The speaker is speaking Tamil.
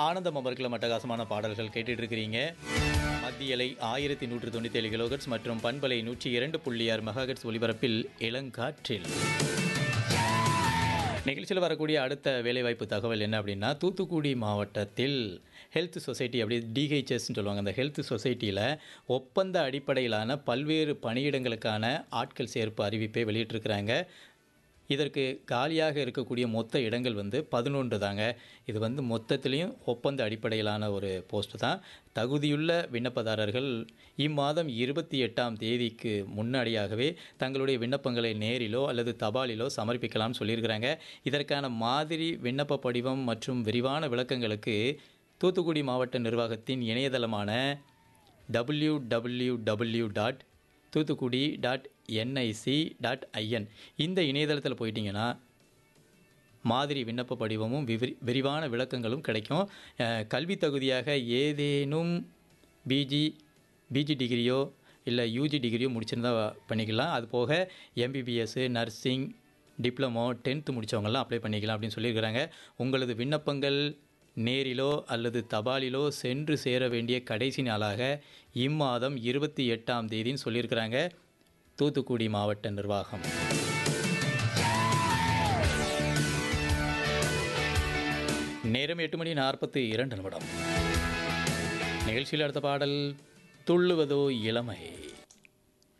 ஆனந்தம் அமர்க்கலம் அட்டகாசமான பாடல்கள் கேட்டுட்டு இருக்கிறீங்க மத்தியலை ஆயிரத்தி நூற்று தொண்ணூற்றி ஏழு கிலோகட்ஸ் மற்றும் பண்பலை நூற்றி இரண்டு புள்ளி ஆறு மெகாகட்ஸ் ஒலிபரப்பில் இளங்காற்றில் நிகழ்ச்சியில் வரக்கூடிய அடுத்த வேலைவாய்ப்பு தகவல் என்ன அப்படின்னா தூத்துக்குடி மாவட்டத்தில் ஹெல்த் சொசைட்டி அப்படி டிஹெச்எஸ்ன்னு சொல்லுவாங்க அந்த ஹெல்த் சொசைட்டியில் ஒப்பந்த அடிப்படையிலான பல்வேறு பணியிடங்களுக்கான ஆட்கள் சேர்ப்பு அறிவிப்பை வெளியிட்டிருக்கிறாங்க இதற்கு காலியாக இருக்கக்கூடிய மொத்த இடங்கள் வந்து பதினொன்று தாங்க இது வந்து மொத்தத்திலையும் ஒப்பந்த அடிப்படையிலான ஒரு போஸ்ட் தான் தகுதியுள்ள விண்ணப்பதாரர்கள் இம்மாதம் இருபத்தி எட்டாம் தேதிக்கு முன்னாடியாகவே தங்களுடைய விண்ணப்பங்களை நேரிலோ அல்லது தபாலிலோ சமர்ப்பிக்கலாம்னு சொல்லியிருக்கிறாங்க இதற்கான மாதிரி விண்ணப்ப படிவம் மற்றும் விரிவான விளக்கங்களுக்கு தூத்துக்குடி மாவட்ட நிர்வாகத்தின் இணையதளமான W W W dot Thoothukudi dot NIC dot IN இந்த இணையதளத்தில் போயிட்டீங்கன்னா மாதிரி விண்ணப்ப படிவமும் விவரி விரிவான விளக்கங்களும் கிடைக்கும் அஹ், கல்வி தகுதியாக ஏதேனும் பிஜி பிஜி டிகிரியோ இல்லை யூஜி டிகிரியோ முடிச்சிருந்தா பண்ணிக்கலாம் அது போக எம்பிபிஎஸ்ஸு நர்சிங் டிப்ளமோ டென்த்து முடித்தவங்கெல்லாம் அப்ளை பண்ணிக்கலாம் அப்படின்னு சொல்லியிருக்கிறாங்க உங்களது விண்ணப்பங்கள் நேரிலோ அல்லது தபாலிலோ சென்று சேர வேண்டிய கடைசி நாளாக இம்மாதம் இருபத்தி எட்டாம் தேதின்னு சொல்லியிருக்கிறாங்க தூத்துக்குடி மாவட்ட நிர்வாகம் நேரம் எட்டு மணி நாற்பத்தி இரண்டு நிமிடம் நிகழ்ச்சியில் அடுத்த பாடல் துள்ளுவதோ இளமை